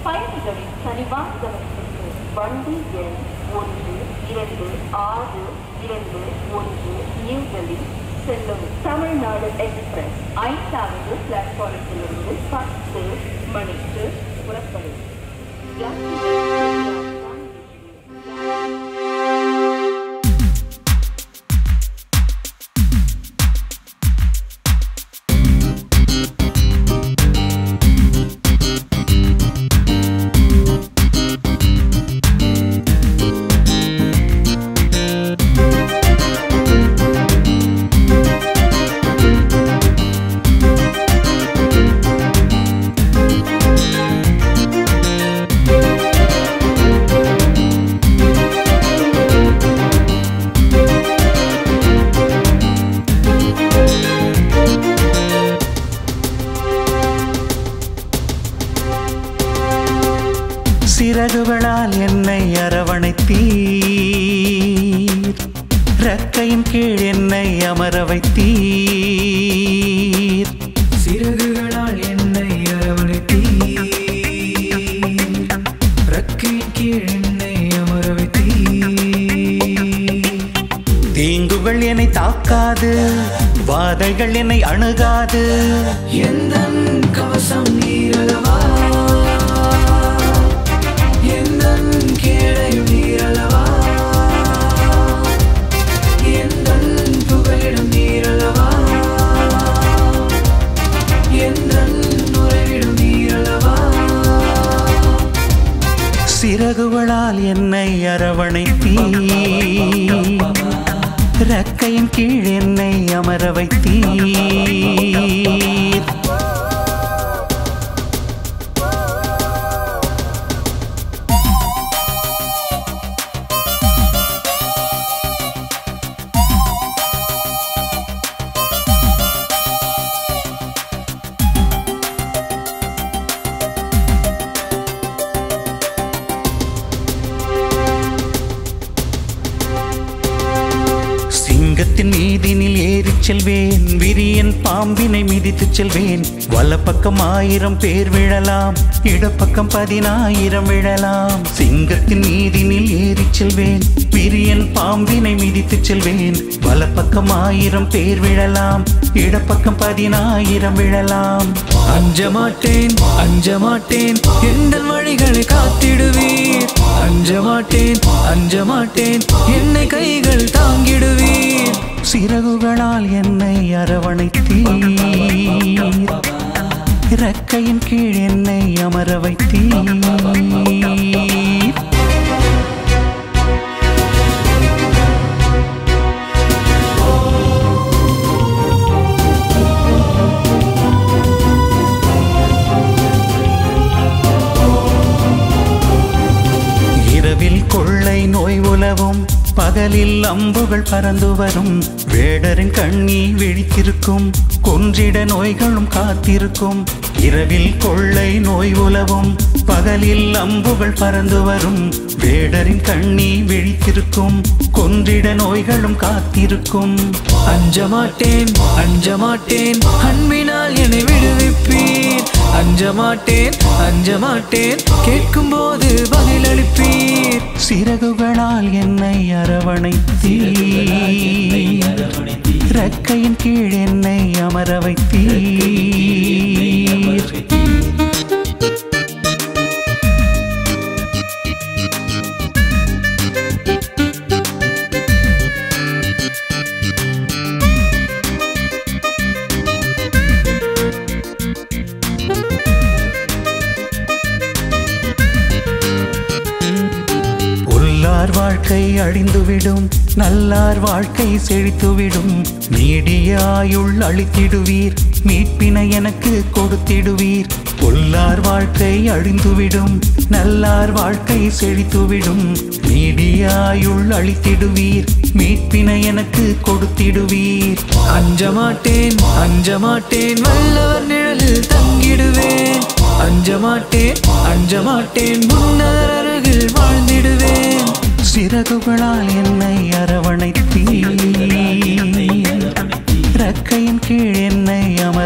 பயணிகளின் கனிவான கவனத்திற்கு வண்டி எண் ஒன்று இரண்டு ஆறு இரண்டு ஒன்று நியூ டெல்லி செல்லும் தமிழ்நாடு எக்ஸ்பிரஸ் ஐந்தாவது பிளாட்ஃபாரத்திலிருந்து பத்து மணிக்கு புறப்படும் யாத்திரை சிறகுகளால் என்னை அரவணைத்தீர் ரெக்கையின் கீழ் என்னை அமர வைத்தீர் சிறகுகளால் என்னை அரவணைத்தீர் ரக்கையின் கீழ் என்னை அமர வைத்தீர் தீங்குகள் என்னை தாக்காது வாதைகள் என்னை அணுகாது எந்தன் கவசம் நீரலவா எந்தன் கேடையும் நீரலவா எந்தன் புகலிடம் நீரலவா எந்தன் உறைவிடம் நீரலவா சிறகுகளால் என்னை அரவணைத்தீர் ரெக்கையின் கீழ் என்னை அமர வைத்தீர் சிங்கத்தின் மீதினில் ஏறிச் செல்வேன் விரியன் பாம்பினை மிதித்துச் செல்வேன் வலப்பக்கம் ஆயிரம் பேர் விழலாம் இடப்பக்கம் பதினாயிரம் விழலாம் சிங்கத்தின் மீதினில் ஏறிச் செல்வேன் விரியன் பாம்பினை மிதித்துச் செல்வேன் வலப்பக்கம் ஆயிரம் பேர் விழலாம் இடப்பக்கம் பதினாயிரம் விழலாம் அஞ்ச மாட்டேன் அஞ்ச மாட்டேன் எங்கள் வழிகளை காத்திடுவீர் அஞ்ச மாட்டேன் அஞ்ச மாட்டேன் என்னை கைகள் தாங்கிடுவீர் சிறகுகளால் என்னை அரவணைத்தீர் இறக்கையின் கீழ் என்னை அமர வைத்தீர் இரவில் கொள்ளை நோய் உலவும் பகலில் அம்புகள் பறந்து வரும் வேடரின் கண்ணி விழித்திருக்கும் கொன்றிட நோய்களும் காத்திருக்கும் இரவில் கொள்ளை நோய் உலவும் பகலில் அம்புகள் பறந்து வரும் வேடரின் கண்ணி விழித்திருக்கும் கொன்றிட நோய்களும் காத்திருக்கும் அஞ்ச மாட்டேன் அஞ்ச மாட்டேன் அன்பினால் என்னை விடுவிப்பீர் அஞ்ச மாட்டேன் அஞ்ச மாட்டேன் கேட்கும் போது பதிலளிப்பீர் சிறகுகளால் என்னை அரவணைத்தீர் ரெக்கையின் கீழ் என்னை அமர வைத்தீர் உள்ளார் வாழ்க்கை அழிந்துவிடும் நல்லார் வாழ்க்கை செழித்துவிடும் நீடிய ஆயுள் அளித்திடுவீர் மீட்பினை எனக்கு கொடுத்திடுவீர் உள்ளார் வாழ்க்கை அழிந்துவிடும் நல்லார் வாழ்க்கை செழித்துவிடும் நீடிய ஆயுள் அளித்திடுவீர் மீட்பினை எனக்கு கொடுத்திடுவீர் அஞ்ச மாட்டேன் அஞ்ச மாட்டேன் வல்லவர் நிழலில் தங்கிடுவேன் அஞ்ச மாட்டேன் அஞ்ச மாட்டேன் முன்னர் அருகில் வாழ்ந்திடுவேன் சிறகுகளால் என்னை அரவணைத்தீர் ரெக்கையின் கீழ் என்னை அமர